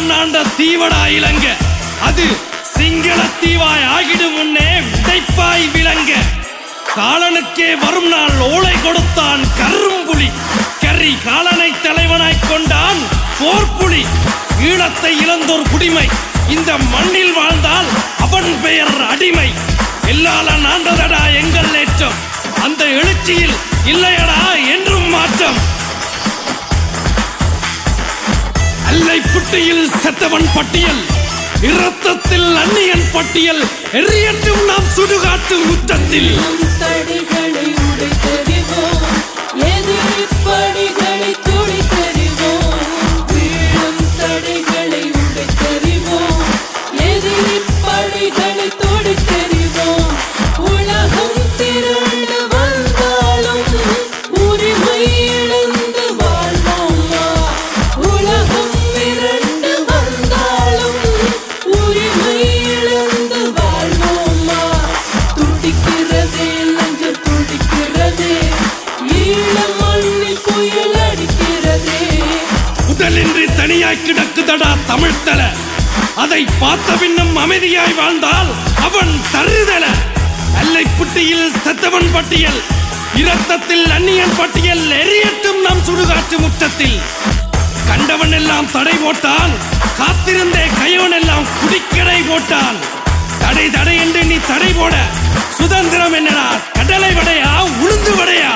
சோழன் ஆண்ட தீவடா இலங்க அது சிங்கள தீவாய் ஆகிடும் முன்னே உடைப்பாய் விளங்க காலனுக்கே வரும் நாள் ஓலை கொடுத்தான் கரும்புலி கரி காலனை தலைவனாய் கொண்டான் போர்ப்புலி ஈழத்தை இழந்தோர் குடிமை இந்த மண்ணில் வாழ்ந்தால் அவன் பெயர் அடிமை எல்லால ஆண்டதடா எங்கள் நேற்றம் அந்த எழுச்சியில் இல்லையடா என்றும் மாற்றம் அல்லை புட்டியில் செத்தவன் பட்டியல் இரத்தத்தில் அந்நியன் பட்டியல் எரியட்டும் நாம் சுடுகாட்டு முற்றத்தில் தடிகளை உடைத்தெறிவோம் எதிரிப் பணிகளை துடைத்தெறிவோம் வீழும் தடைகளை உடைத்தெறிவோம் எதிரிப் பணிகளை துடைத்தெறிவோம் உலகம் திரண்டு வந்தாலும் உரிமை இழந்து வாழ்வோமா உலகம் திரண்டு வந்தாலும் உரிமை இழந்து வாழ்வோமா துடிக்கிறதே நெஞ்சம் துடிக்கிறதே ஈழ மண்ணில் புயல் அடிக்கிறதே உடலின்றி தனியாய் கிடக்குதடா தமிழ்த்தல அதை பார்த்த பின்னும் அமைதியாய் வாழ்ந்தால் அவன் தருதல அல்லை புட்டியில் செத்தவன் பட்டியல் இரத்தத்தில் அந்நியன் பட்டியல் எரியட்டும் நம் சுடுகாட்டு முற்றத்தில் கண்டவன் எல்லாம் தடை போட்டான் காத்திருந்தே கையவன் எல்லாம் குடிக்கடை போட்டான் தடை தடை என்று நீ தடை போட சுதந்திரம் என்னடா கடலை வடையா உளுந்து வடையா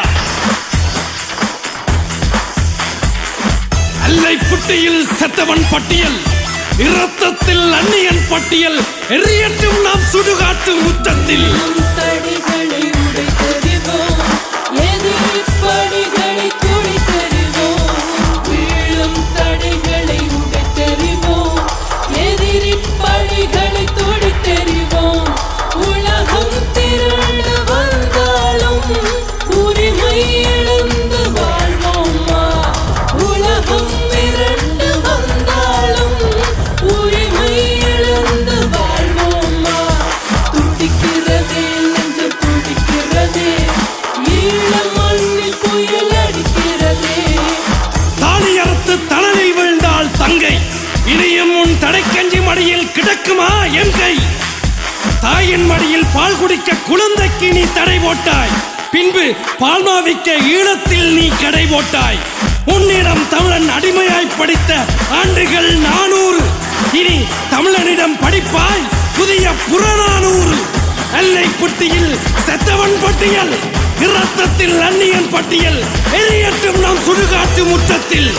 அல்லை புட்டியில் செத்தவன் பட்டியல் இரத்தத்தில் அந்நியன் பட்டியல் எரியட்டும் நாம் சுடுகாட்டு முற்றத்தில் தடிகளை உடைத்தெறிவோம் எதிரிப் பணிகளை துடைத்தெறிவோம் வீழும் தடைகளை உடைத்தெறிவோம் எதிரிப் பணிகளை துடைத்தெறிவோம் உலகம் திரண்டு வந்தாலும் உரிமை இழந்து வாழ்வோமா உலகம் திரண்டு வந்தாலும் உரிமை இழந்து வாழ்வோமா துடிக்கிறதே நெஞ்சம் துடிக்கிறதே ஈழ மண்ணில் புயல் அடிக்கிறதே தாலி அறுத்து தணலில் விழுந்தாள் தங்கை இனியும் உன் தடைக்கஞ்சி மடியில் கிடக்குமா என் கை தாயின் மடியில் பால் குடிக்க குழந்தைக்கு நீ தடை போட்டாய் பின்பு பால்மாவிக்க ஈழத்தில் நீ கடை போட்டாய் உன்னிடம் தமிழன் அடிமையாய் படித்த ஆண்டுகள் நானூறு இனி தமிழனிடம் படிப்பாய் புதிய புறநானூறு எல்லை புட்டியில் செத்தவன் பட்டியல் இரத்தத்தில் அந்நியன் பட்டியல் எரியட்டும் நாம் சுடுகாட்டு முற்றத்தில்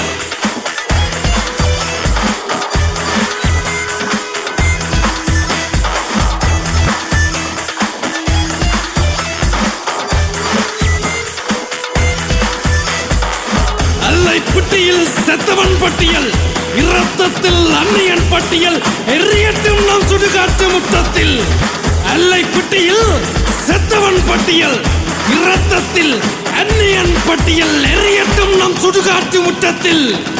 அல்லை புட்டியில் செத்தவன் பட்டியல் இரத்தத்தில் அந்நியன் பட்டியல் எரியட்டும் நாம் சுடுகாட்டு முற்றத்தில் அல்லை புட்டியில் செத்தவன் பட்டியல் இரத்தத்தில் அந்நியன் பட்டியல் எரியட்டும் நம் சுடுகாட்டு முற்றத்தில்